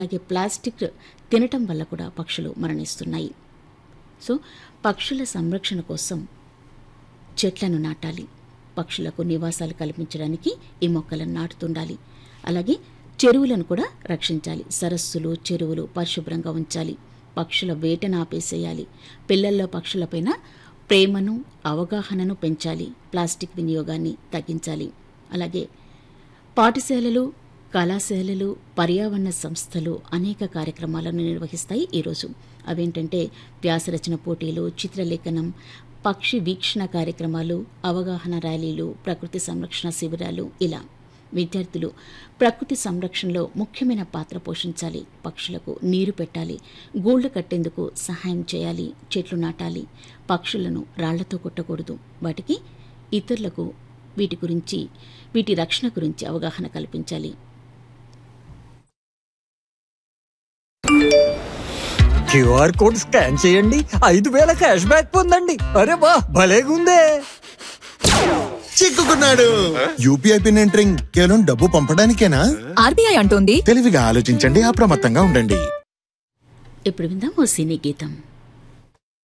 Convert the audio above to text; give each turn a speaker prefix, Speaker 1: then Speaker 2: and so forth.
Speaker 1: అలాగే ప్లాస్టిక్ తినటం వల్ల కూడా పక్షులు మరణిస్తున్నాయి సో పక్షుల సంరక్షణ కోసం చెట్లను నాటాలి పక్షులకు నివాసాలు కల్పించడానికి ఈ మొక్కలను నాటుతుండాలి అలాగే చెరువులను కూడా రక్షించాలి సరస్సులు చెరువులు పరిశుభ్రంగా ఉంచాలి పక్షుల వేటను ఆపేసేయాలి పిల్లల్లో పక్షులపైన ప్రేమను అవగాహనను పెంచాలి ప్లాస్టిక్ వినియోగాన్ని తగ్గించాలి అలాగే పాఠశాలలు కళాశాలలు పర్యావరణ సంస్థలు అనేక కార్యక్రమాలను నిర్వహిస్తాయి ఈరోజు అవేంటంటే వ్యాసరచన పోటీలు చిత్రలేఖనం పక్షి వీక్షణ కార్యక్రమాలు అవగాహన ర్యాలీలు ప్రకృతి సంరక్షణ శిబిరాలు ఇలా విద్యార్థులు ప్రకృతి సంరక్షణలో ముఖ్యమైన పాత్ర పోషించాలి పక్షులకు నీరు పెట్టాలి గూళ్లు కట్టేందుకు సహాయం చేయాలి చెట్లు నాటాలి పక్షులను రాళ్లతో కొట్టకూడదు వాటికి ఇతరులకు వీటి గురించి వీటి రక్షణ గురించి అవగాహన కల్పించాలి
Speaker 2: క్యూఆర్ కోడ్ స్కాన్ చేయండి ఐదు వేల క్యాష్ బ్యాక్ పొందండి అరే వా భలేగుందే
Speaker 3: చిక్కుకున్నాడు యూపీఐ పిన్ ఎంటరింగ్ కేవలం డబ్బు పంపడానికేనా
Speaker 4: ఆర్బీఐ అంటోంది
Speaker 3: తెలివిగా ఆలోచించండి అప్రమత్తంగా ఉండండి
Speaker 1: ఇప్పుడు విందాం ఓ సినీ గీతం